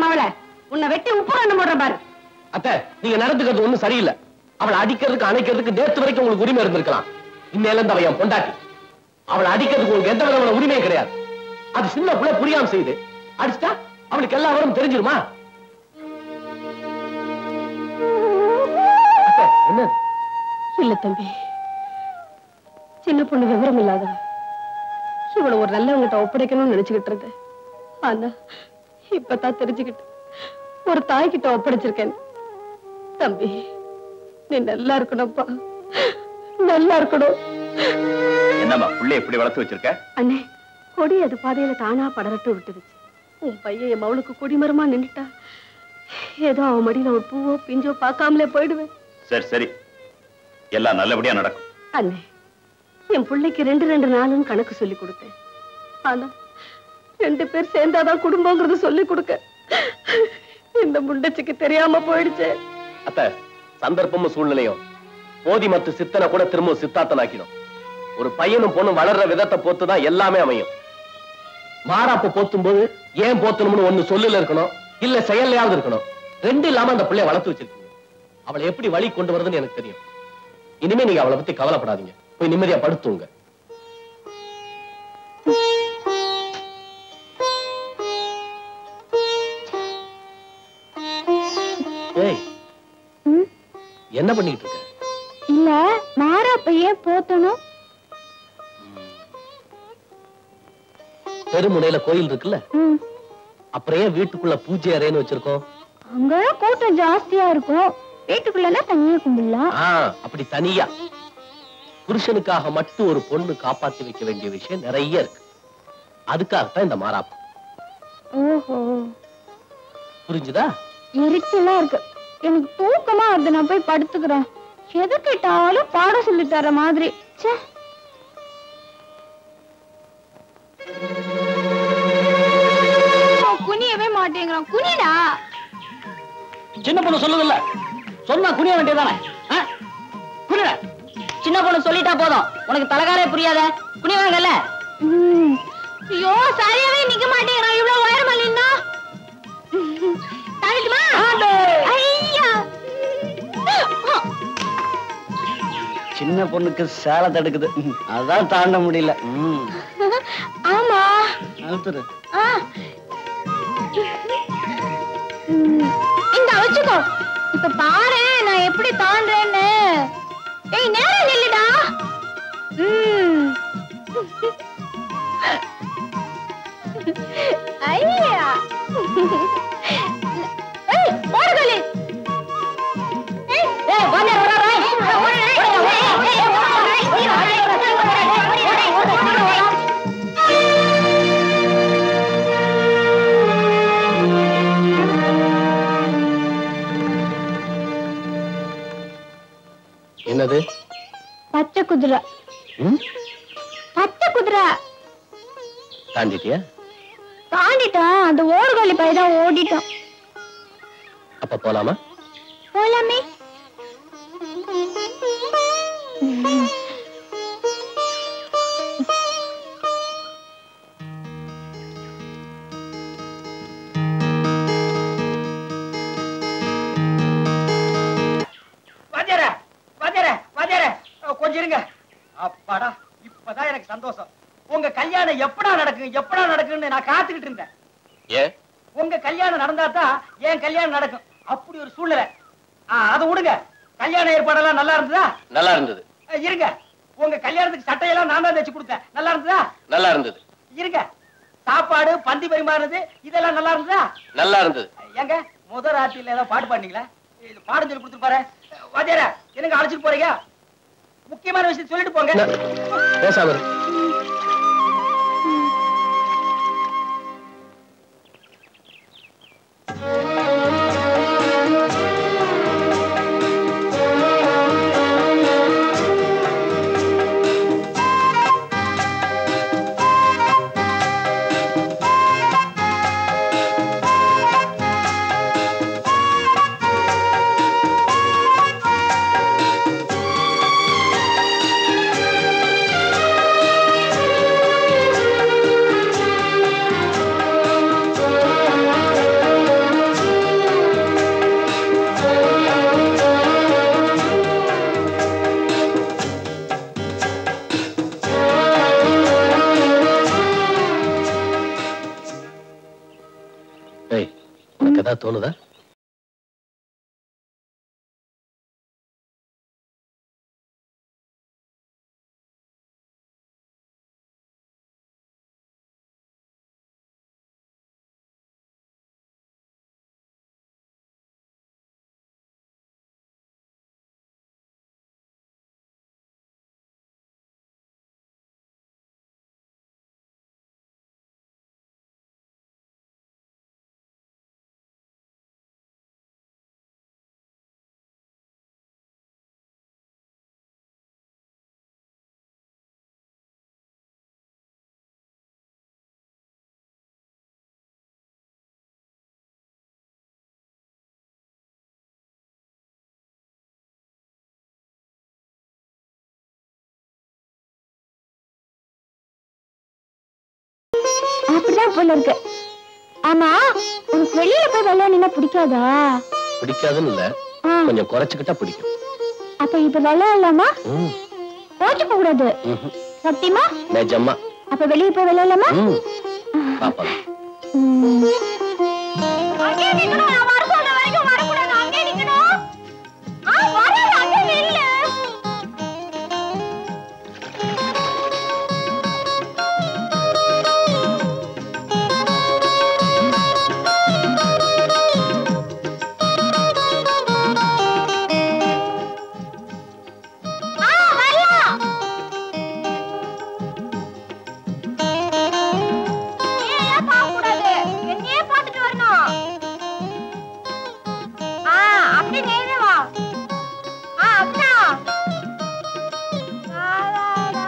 அவளை உன்னை வெட்டி உப்பு கண்ணு போடுற பாரு அத்தை நீங்க நடந்துக்கிறது ஒண்ணும் சரியில்லை அவளை அடிக்கிறதுக்கு அணைக்கிறதுக்கு நேத்து வரைக்கும் உங்களுக்கு உரிமை இருந்திருக்கலாம் இன்னையில இருந்து அவ என் பொண்டாட்டி அவளை அடிக்கிறதுக்கு உங்களுக்கு எந்த விதமான உரிமையும் கிடையாது அது சின்ன புள்ள புரியாம செய்யுது அடிச்சிட்டா அவளுக்கு எல்லா வரும் தெரிஞ்சிருமா அத்தை, என்ன இல்ல தம்பி சின்ன பொண்ணு விவரம் இல்லாதவ இவளை ஒரு நல்லவங்கிட்ட ஒப்படைக்கணும்னு நினைச்சுக்கிட்டு இருந்தேன் ஆனா இப்பதான் தெரிஞ்சுக்கிட்டு ஒரு தாய்கிட்ட ஒப்படைச்சிருக்கேன் தம்பி நீ நல்லா இருக்கணும்ப்பா நல்லா இருக்கணும் என்னம்மா புள்ளை எப்படி வளர்த்து வச்சிருக்க அண்ணே கொடி அது பாதையில தானா படரட்டு விட்டுருச்சு உன் பையன் என் மவளுக்கு கொடிமரமா நின்னுட்டா ஏதோ அவன் மடியில ஒரு பூவோ பிஞ்சோ பார்க்காமலே போயிடுவேன் சரி சரி எல்லாம் நல்லபடியா நடக்கும் அண்ணே என் பிள்ளைக்கு ரெண்டு ரெண்டு நாளும் கணக்கு சொல்லி கொடுத்தேன் ஆனா ரெண்டு பேர் சேர்ந்தாதான் குடும்பங்கிறது சொல்லி கொடுக்க இந்த முண்டச்சிக்கு தெரியாம போயிடுச்சே அத்த சந்தர்ப்பமும் சூழ்நிலையும் போதி மத்து சித்தனை கூட திரும்ப சித்தாத்தனாக்கிடும் ஒரு பையனும் பொண்ணும் வளர்ற விதத்தை பொறுத்துதான் எல்லாமே அமையும் மாறாப்பு போத்தும் போது ஏன் போத்தணும்னு ஒண்ணு சொல்லுல இருக்கணும் இல்ல செயல்லையாவது இருக்கணும் ரெண்டு இல்லாம அந்த பிள்ளைய வளர்த்து வச்சிருக்கீங்க அவளை எப்படி வழி கொண்டு வருதுன்னு எனக்கு தெரியும் இனிமே நீங்க அவளை பத்தி கவலைப்படாதீங்க போய் நிம்மதியா படுத்துங்க ஏய் என்ன பண்ணிட்டு இருக்க இல்ல மாறாப்பையே போத்தணும் பெருமுனையில கோயில் இருக்குல்ல ம். அப்புறம் ஏன் வீட்டுக்குள்ள பூஜை அறைன்னு வச்சிருக்கோம் அங்க கூட்டம் ஜாஸ்தியா இருக்கும் வீட்டுக்குள்ளனா தனியா கும்பிடலாம் ஆ, அப்படி தனியா புருஷனுக்காக மட்டும் ஒரு பொண்ணு காப்பாத்தி வைக்க வேண்டிய விஷயம் நிறைய இருக்கு அதுக்காகத்தான் இந்த மாறாப்பு ஓஹோ புரிஞ்சுதா எரிச்சலா இருக்கு எனக்கு தூக்கமா வருது நான் போய் படுத்துக்கிறேன் எது கேட்டாலும் பாடம் சொல்லி தர மாதிரி ச்சே குனியவே மாட்டேங்கிறான் குனிடா சின்ன பொண்ணு சொல்லுதில்ல சொன்னா குனிய வேண்டியதானே குனிட சின்ன பொண்ணு சொல்லிட்டா போதும் உனக்கு தலகாலே புரியாத குனிவாங்கல்ல ம். ஐயோ சரியாவே நிக்க மாட்டேங்கிறான் இவ்வளவு உயரமா நின்னா தாண்டிட்டுமா ஐயா சின்ன பொண்ணுக்கு சேலை தடுக்குது அதான் தாண்ட முடியல ம். ஆமா அழுத்துரு ஆ. ம், இந்த வச்சுக்கோ இப்ப பாரு நான் எப்படி தாண்டேன்னு ஏய் நேரம் நில்லுடா ம். ஐயா ஏய் ஓடுகளி ஏய் ஏய் வாங்க வர என்னது பச்சை குதிரை ம்? பச்சை குதிரை தாண்டிட்டியா தாண்டிட்டான் அந்த ஓடுகளி பையதான் ஓடிட்டான் அப்ப போலாமா போலாமே வாத்தியார வாத்தியார வாத்தியார அஹ், கொஞ்சம் இருங்க அப்பாடா இப்பதான் எனக்கு சந்தோஷம் உங்க கல்யாணம் எப்படா நடக்கும் எப்படா நடக்கும்னு நான் காத்துக்கிட்டு இருந்தேன் ஏன் உங்க கல்யாணம் நடந்தா தான் என் கல்யாணம் நடக்கும் அப்படி ஒரு சூழ்நிலை ஆ, அதை விடுங்க கல்யாண ஏற்பாடெல்லாம் நல்லா இருந்ததா நல்லா இருந்தது அஹ், இருங்க உங்க கல்யாணத்துக்கு சட்டையெல்லாம் நான் தான் தைச்சு கொடுத்தேன் நல்லா இருந்ததா நல்லா இருந்தது இருங்க சாப்பாடு பந்தி பரிமாறுறது இதெல்லாம் நல்லா இருந்ததா நல்லா இருந்தது ஏங்க முத ராத்திரில ஏதோ பாட்டு பாடுனீங்களா இது பாடம் சொல்லி கொடுத்துட்டு பாரு வாத்தியார என்னங்க அழைச்சிட்டு போறீங்க முக்கியமான விஷயம் சொல்லிட்டு போங்க என்ன? பேசாம இரு. ஆ ஏதாவது தோணுதா அப்படிதான் போல இருக்கு ஆமா உனக்கு வெளியில போய் விளையாடினா பிடிக்காதா பிடிக்காதுன்னு இல்ல ஆ, கொஞ்சம் குறைச்சுக்கிட்டா பிடிக்கும் அப்ப இப்ப விளையாடலாமா ம், கோச்சுக்க கூடாது ம்ஹும். சத்தியமா நிஜமா அப்ப வெளிய போய் விளையாடலாமா ம். பாப்பா ம். அங்கேயே நிக்கணும், நான் வர சொல்ற வரைக்கும் வரக்கூடாது, அங்கேயே நிக்கணும். ஆ, வரேன், அங்கேயே நில்லு. ஆ, வரலாம். நீயே பார்க்கக்கூடாது. என்னையே பார்த்துட்டு வரணும். ஆ, அப்படி நேரே வா. ஆ, அப்படிதான். தாராடா.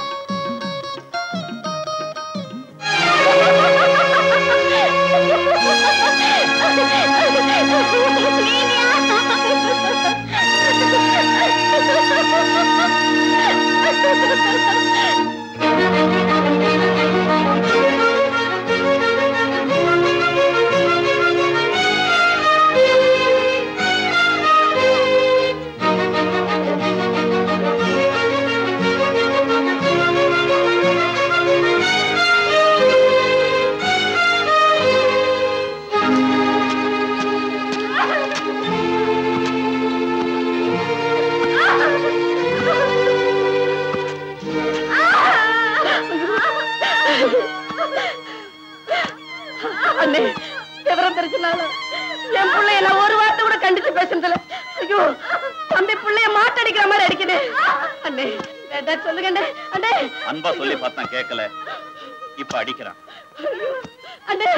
அண்ணே விவரம் தெரிஞ்சனால என் பிள்ளைய நான் ஒரு வார்த்தை கூட கண்டிச்சு பேசுனதில்ல ஐயோ தம்பி பிள்ளைய மாட்டடிக்கிற மாதிரி அடிக்குது அண்ணே ஏதாவது சொல்லுங்க அண்ணே அண்ணே அன்பா சொல்லி பார்த்தேன் கேட்கல இப்ப அடிக்கிறான் அண்ணே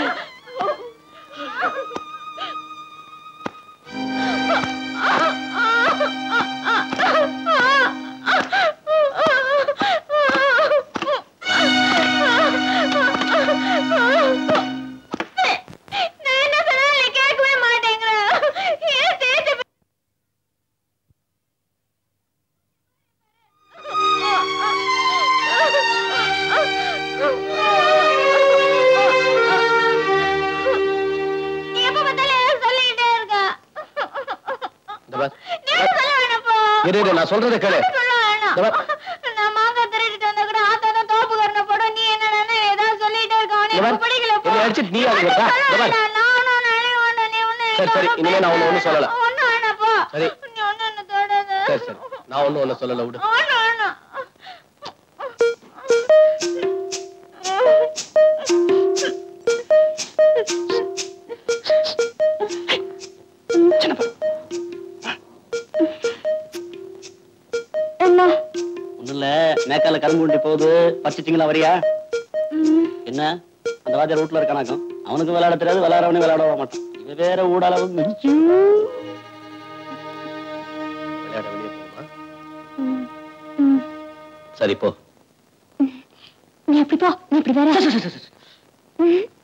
நான் என்ன சொன்னாலும் நீ கேட்கவே மாட்டேங்கிற ஏன் தேய்ச்சி நீ எப்ப பார்த்தாலும் ஏதாவது சொல்லிக்கிட்டே இருக்க இந்த பார். நீ எதுவும் சொல்ல வேணாம்ப்பா. இரு இரு, நான் சொல்றதை கேளு சொல்ல வேணாம். இந்த பார். நான் மாங்காய் திருடிட்டு வந்தா கூட ஆத்தாதான் தோப்புக்காரனை போடும். நீ என்னடான்னா ஏதாவது சொல்லிட்டே இருக்க. உனக்கு இந்த பார். இப்ப பிடிக்கலப்பா. என்னை அடிச்சிட்டு நீ அழுகுறதா? சொல்ல இந்த பார். வேணாம். நானும் நினைக்க வேண்டாம். நீ ஒண்ணும் சரி, சரி. எனக்கு இனிமே நான் உன்னை ஒண்ணும் சொல்லல. ஒண்ணும் வேணாம்ப்பா. சரி. நீ ஒண்ணும் என்ன தொடாத. சரி சரி நான் ஒண்ணும் ஒண்ணு சொல்லல விடு ஒண்ணும் வேணாம். என்ன ஒண்ணும் இல்ல மேக்கால கரும்பு உண்டி போகுது பறிச்சிட்டீங்களா வரியா என்ன அந்த வாத்தியார் வீட்டுல இருக்கானாக்கும் அவனுக்கு விளையாட தெரியாது விளையாடவனே விளையாட விட மாட்டான் இவன் வேற ஊடால வந்து விளையாட வெளியே போமா ம், ம். சரி போ நீ அப்படி போ நீ இப்படி வேற ம்.